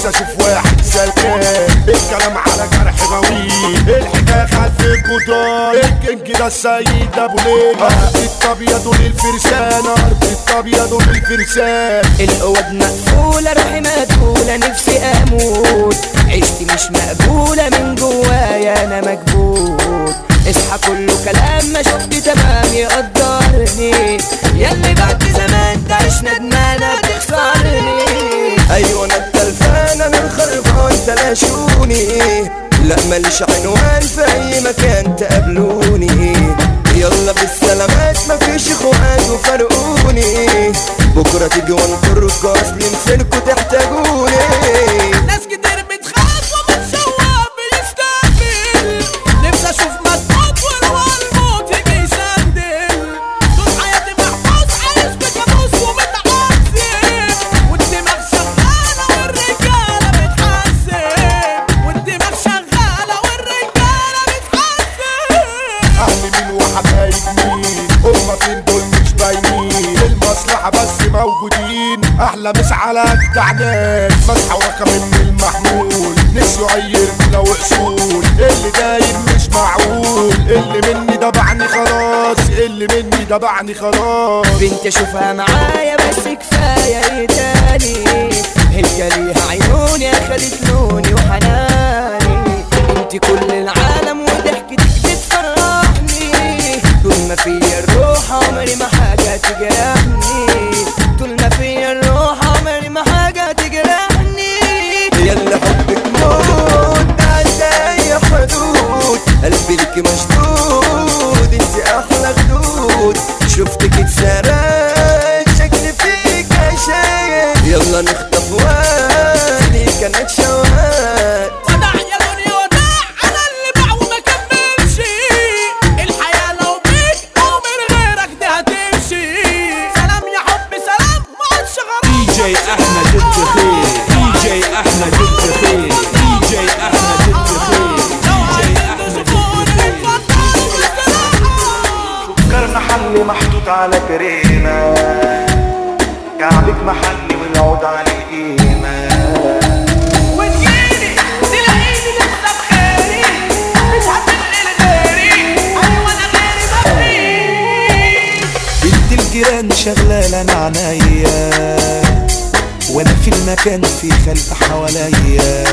نفسي اشوف واحد سلكان الكلام على جرح غويط الحكايه خلف الجدار الكينج ده السيد ابو ليلى ارض الطبيعه دول الفرسان ارض الطبيعه دول الفرسان القواد مقفولة روحي مقفولة نفسي اموت عشتي مش مقبولة من جوايا انا مكبوت اصحى كله كلام ما شفت تمام يقدرني ياللي بعد زمان تعيش ندمانة بتخسرني ايوه انا التلفان انا الخربان تلاشوني لا ماليش عنوان في اي مكان تقابلوني يلا بالسلامات مفيش اخوات وفرقوني بكره تيجي وانطركوا اصل مسيركوا تحتاجوني ناس كتير بتخاف وبتشوق بيستقبل نفسي اشوف مسقط ولو الموت يجي يسندل طول حياتي محبوس عايش بكابوس ومتعذب والدماغ شغالة والرجالة بتحسب والدماغ شغالة والرجالة بتحسب اهل مين وحبايب مين هما فين دول مش باينين المصلحة بس موجودين احلى مش على اجدع ناس مسحة ورقم من المحمول نسيوا يرموا لو اصول اللي داير مش معقول اللي مني ده بعني خلاص اللي مني ده بعني خلاص بنت اشوفها معايا بس كفايه ايه تاني هي ليها عيوني اخدت لوني وحناني انت كل العالم وضحكتك بتفرحني طول ما فيا الروح عمري ما حاجه تجرحني طول ما فيا الروح عمري ما حاجه تجرحني يلا حبك موت عدى اي حدود قلبي لك مشدود انت احلى خدود شفتك اتسرقت شكلي فيك عشان يلا نخطف وادي كانت شوات ودع يا لوني ودع انا اللي باع وما كملش الحياه لو بيك او من غيرك دي هتمشي سلام يا حب سلام ما عادش غرام دي جي احمد الدخيل دي جي احمد الدخيل دي جي احمد الدخيل لو عايزين تشوفوني اتفضلوا باستراحه سكر محلي محطوط على كريمة كعبك محلي والعود على القيمة وتجيني تلاقيني لسه بخيري مش هتنقل غيري ايوه انا غيري مفيش بنت الجيران شغالة انا عنيا وانا في المكان في خلق حواليا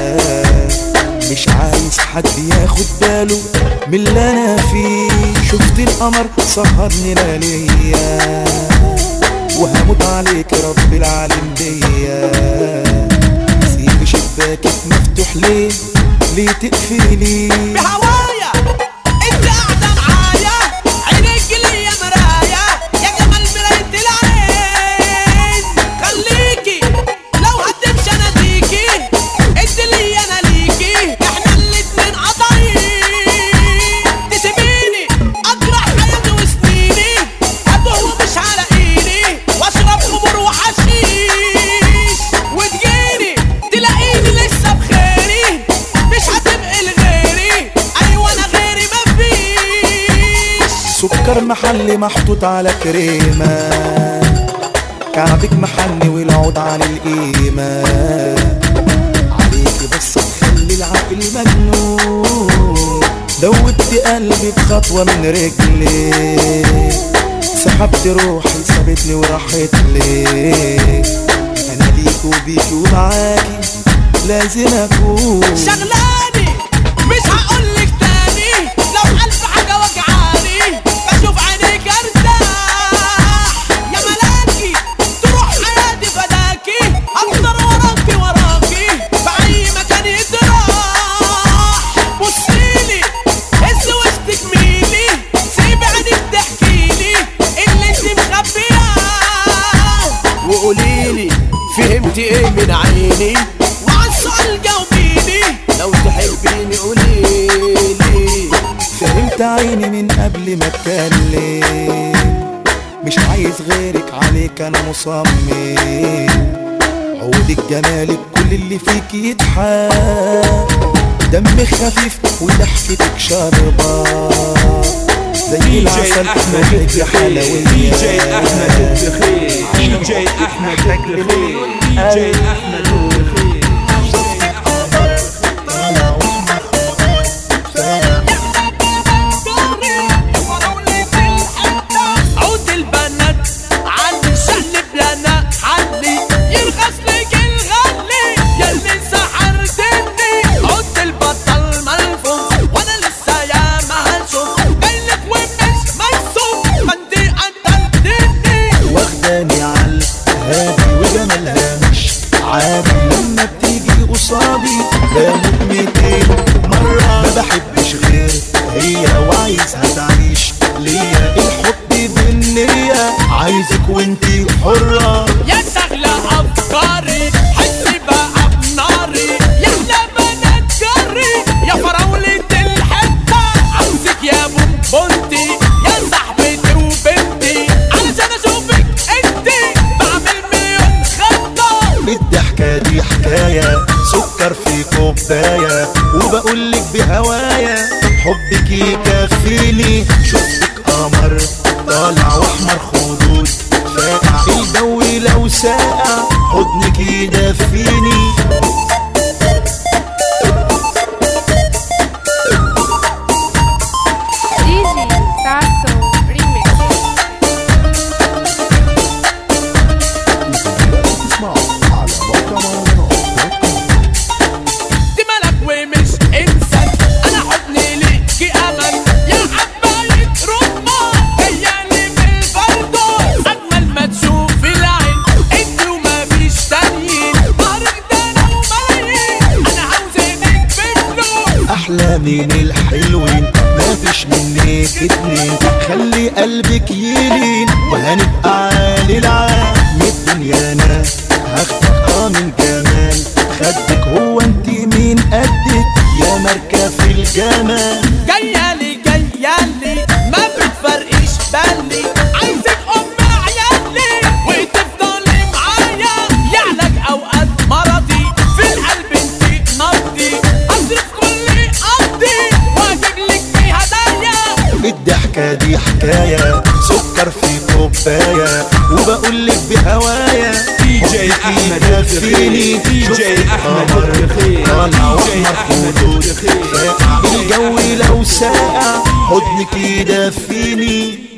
مش عايز حد ياخد باله من اللي انا فيه شفت القمر سهرني لياليا وهموت عليك يا رب العالم بيا سيب شباكك مفتوح ليه ليه تقفلي بهوايا انت قاعدة معايا عينيك ليا مرايا يا جمال مراية العين خليكي لو هتمشي اناديكي انت ليا انا ليكي احنا الاتنين قطعين تسيبيني اجرح حياتي وسنيني ادوه مش على ايدي واشرب خمور وحشيش وتجيني تلاقيني لسه بخيري مش هتبقى لغيري ايوه انا غيري مفيش سكر محلي محطوط على كريمة كعبك محلي والعود على القيمة عليكي بس تخلي العقل مجنون دوبت قلبي بخطوة من رجلي سحبت روحي سابتني وراحت لي انا ليك وبيك ومعاكي لازم اكون شغلاني مش هقولك تاني لو ألف حاجة وجعاني بشوف عينيك ارتاح يا ملاكي تروح حياتي فداكي افضل وراكي وراكي في اي مكان يتراح بصيلي هز وشك ميلي سيب عينيك تحكيلي اللي انت مخبياه وقوليلي فهمتي ايه من عيني وعن السؤال جاوبيني لو تحبيني قوليلي فهمت عيني من قبل ما اتكلم مش عايز غيرك عليك انا مصمم عودك جمالك كل اللي فيك يضحك دمك خفيف وضحكتك شربة زي دي جي العسل احمد روحك يا الدخيل دي جي حلوية احمد الدخيل دي جي احمد الدخيل دي جي احمد الدخيل عادي لما بتيجي قصادي بموت ميتين مرة ما بحبش غير هي وعايزها تعيش ليا الحب بالنية عايزك وانتي حرة يا شغلة أفكاري حسي بقى بناري يا أحلى بنات جري يا فراولة الحتة عاوزك يا بونبونتي يا صاحبتي وبنتي علشان أشوفك أنتي بعمل مليون خطة الضحكة دي حكاية سكر في كوباية وبقولك بهوايا حبك يكفيني شفتك قمر طالع واحمر خدود فاقع الجو لو ساقع حضنك يدفيني Gigi Sasso Remix دي ملك ومش إنسان أنا حضني ليكي أمل يا حباية رمان جايالي بالبردون أجمل ما تشوف العين أنت ومفيش تانيين نهارك ده أنا وملايين أنا عاوزينك بفلوس احلى من الحلوين مفيش منك اتنين خلي قلبك يلين وهنبقى عالي العال من الدنيا انا هاخدك اه من جمال خدك هو انت مين قدك يا مركب في الجمال جايالي جايالي ما بتفرقش بالي عايزك ام عيالي وتفضلي معايا يعلق اوقات مرضي في القلب انت نبضي اصرف كل قبضي واجيب لك فيه هدايا الضحكة دي حكاية سكر في كوباية وبقولك بهوايا دي جي أحمد الدخيل دي جي أحمد الدخيل طالع دي جي واحمر أحمد خدود الدخيل الجو لو ساقع حضنك يدفيني